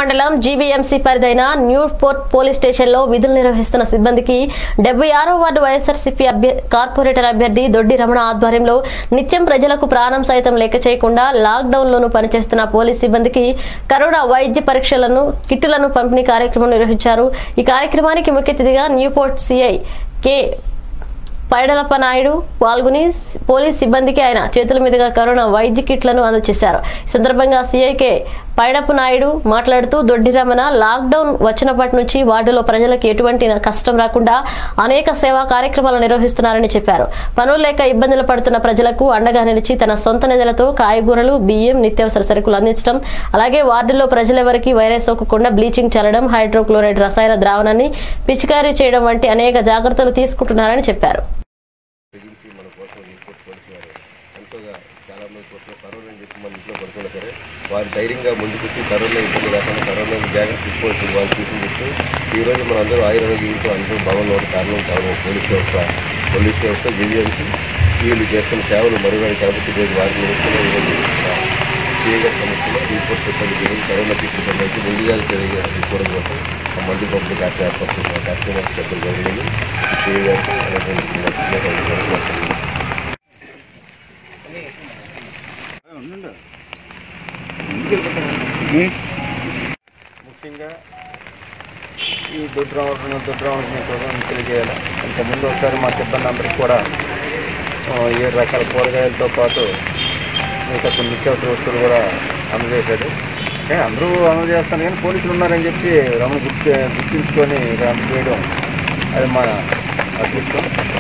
మండలం జీవీఎంసీ పరిధైన new port police స్టేషన్లో విధులు నిర్వహిస్తున్న సిబ్బందికి డెబ్బై ఆరో వార్డు వైఎస్ఆర్సీపీ అభ్య కార్పొరేటర్ అభ్యర్థి దొడ్డి రమణ ఆధ్వర్యంలో నిత్యం ప్రజలకు ప్రాణం సైతం లెక్క చేయకుండా లాక్డౌన్ లోను పనిచేస్తున్న పోలీస్ సిబ్బందికి కరోనా వైద్య పరీక్షలను కిట్టులను పంపిణీ కార్యక్రమం నిర్వహించారు ఈ కార్యక్రమానికి ముఖ్య అతిథిగా Newport CI K Paidalappa Naidu పాల్గొని స్- పోలీస్ సిబ్బందికి ఆయన చేతుల మీదుగా కరోనా వైద్య కిట్లను అందజేశారు ఈ సందర్భంగా సీఐకే పైడప్ప నాయుడు మాట్లాడుతూ దొడ్డి రమణ లాక్డౌన్ వచ్చినప్పటి నుంచి వార్డులో ప్రజలకు ఎటువంటి కష్టం రాకుండా అనేక సేవా కార్యక్రమాలు నిర్వహిస్తున్నారని చెప్పారు పనులు లేక ఇబ్బందులు పడుతున్న ప్రజలకు అండగా నిలిచి తన సొంత నిధులతో కాయగూరలు బియ్యం నిత్యావసర సరుకులు అందించడం అలాగే వార్డులో ప్రజలెవరికి వైరస్ సోకకుండా బ్లీచింగ్ చల్లడం హైడ్రోక్లోరైడ్ రసాయన ద్రావణాన్ని పిచికారీ చేయడం వంటి అనేక జాగ్రత్తలు తీసుకుంటున్నారని చెప్పారు తెగించి మన కోసం రిపోర్ట్ పోలీసు వారు ఎంతోగా చాలా మంది కోసం కరోనా అని చెప్పి మన ఇంట్లో పడుకున్నా సరే వారు ధైర్యంగా ముందుకొచ్చి కరోనా ఇబ్బంది రాకుండా కరోనా జాగ్రత్త తీసుకోవచ్చు వాళ్ళు చూపించు ఈ రోజు మన అందరూ ఆయుర్వేదితో అందరూ భవన్లో కారణం కావడం పోలీస్ వ్యవస్థ పోలీస్ వ్యవస్థ జీవీఎంసీ వీళ్ళు చేస్తున్న సేవలు మరుగని కాబట్టి ఈరోజు వారిని నిలుస్తున్న ఈరోజు సీఏగా సమస్యలో రిపోర్ట్ పెట్టండి గురించి కరోనా తీసుకుంటే ముందుగా తెలియ తీసుకోవడం కోసం ఆ మందు పంపిణీ కార్యక్రమం ఏర్పడుతున్న కార్యక్రమాలు చెప్పడం జరిగింది సీఏ గారికి అలాగే ముఖ్యంగా ఈ దుడ్రావణ దుడ్రావణ ప్రోగ్రాం తెలియజేయాలి ఇంతకుముందు ఒకసారి మా సిబ్బంది అందరికీ కూడా ఆ, ఏడు రకాల కూరగాయలతో పాటు మిగతా కొన్ని నిత్యావసర వస్తువులు కూడా అందజేశాడు కానీ అందరూ అమలు చేస్తాను కానీ పోలీసులు ఉన్నారని చెప్పి రమణ గుర్తు గుర్తించుకొని ఇది అందజేయడం అది మన అదృష్టం